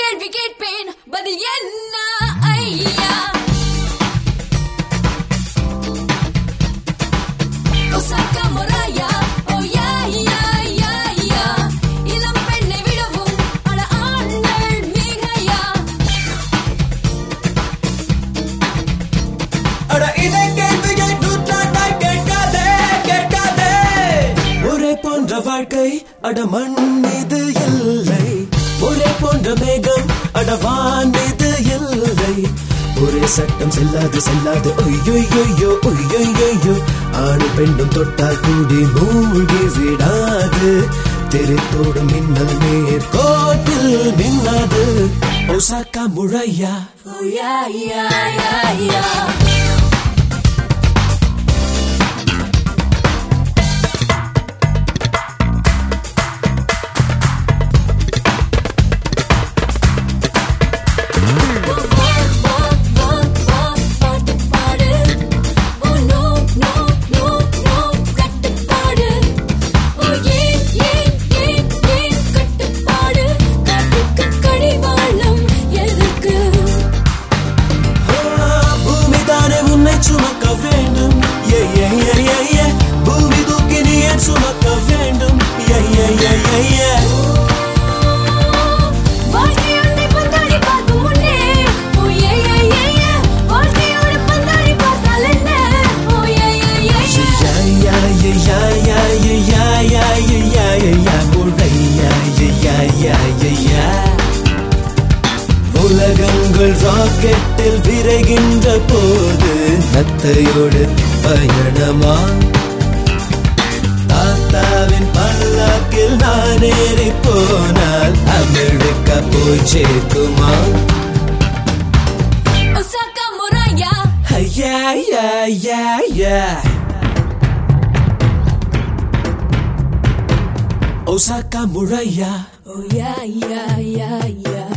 கேள்வி கேட்பேன் பதில் என்ன ஐயா ஒசாக்கா மொராயா ஓ யா யா யா யா இளம் பெண்ணை விடவும் அட ஆண்கள் மிகையா அட இதை கேள்வியை நூற்றாண்டாய் கேட்காதே கேட்காதே ஒரே போன்ற வாழ்க்கை அட மண் மீது இல்லை ஒரே போன்ற மேகம் அட வான் மீது இல்லை ஒரே சட்டம் செல்லாது செல்லாது ஒய்யொய்யோ ஒய்யொய்யோ ஆணும் பெண்ணும் தொட்டால் கூடி மூழ்கி விடாது தெரித்தோடும் மின்னல் நேர் கோட்டில் மின்னாது ஒசாக்கா முழையா ஓ யா யா யா யா பூமி தானே உன்னை சுமக்க வேண்டும் ஏ, ஏ, ஏ, ஏ, ஏ. பூமி தூக்கி நீ ஏன் சுமக்க வேண்டும் ஏ, ஏ, ஏ, ஏ, ஏ. யா, யா, யா, யா, யா, யா, யா, யா, யா, யா, யா, முறை, யா, யா, யா, யா, யா, யா. உலகங்கள் ராக்கெட்டில் விரைகின்ற போது நத்தையோடு பயணமா தாத்தாவின் பல்லாக்கில் நான் ஏறி போனால் அமெரிக்கா போய் சேர்க்குமா ஐயா யா யா யா ஒசாக்கா முழையா Oh yeah, yeah, yeah, yeah.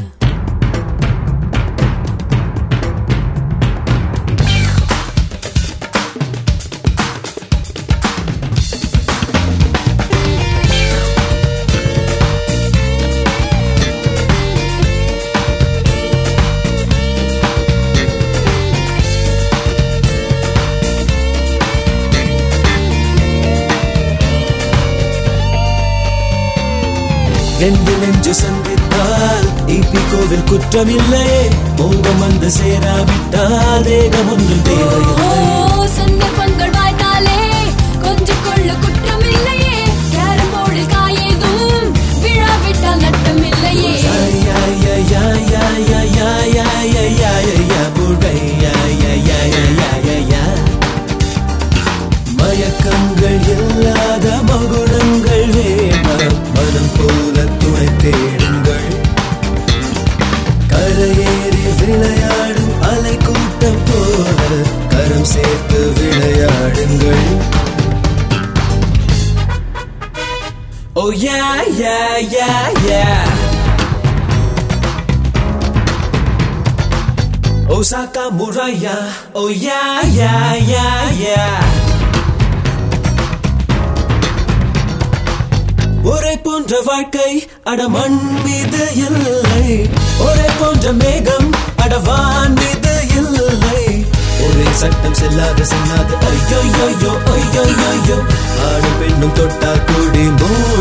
ரெண்டு நெஞ்சு சந்தித்தால் ஈப்பி கோவில் குற்றமில்லையே மோகம் வந்து சேராவிட்டால் தேகம் ஒன்றும் தேவையில்லை ஓ, சந்தர்ப்பங்கள் வாய்த்தாலே கொஞ்சம் கொள்ள குற்றமில்லையே கேரம் போர்டில் காயேதும் விழாவிட்டால் நட்டமில்லையே யா, யா, யா, யா, யா, யா, யா, யா, யா, யா, யா, யா, புடை, யா, யா, யா, யா, யா, யா, யா. மயக்கங்கள் இல்லாத மகுடங்கள் வேண்டாம் மனம் போல துணை தேடுங்கள் கரையேறி விளையாடும் அலை கூட்டம் போல கரம் சேர்த்து விளையாடுங்கள் ஓ யா யா யா யா Osaka Muraya, oh yeah, yeah, yeah, yeah. ஒரே போன்ற வாழ்க்கை அட மண் மீது இல்லை ஒரே போன்ற மேகம் அட வான் மீது இல்லை ஒரே சட்டம் செல்லாத செல்லாத ஐயோ ஐயோ ஐயோ ஐயோ ஆணும் பெண்ணும் தொட்டால் கூடி மூ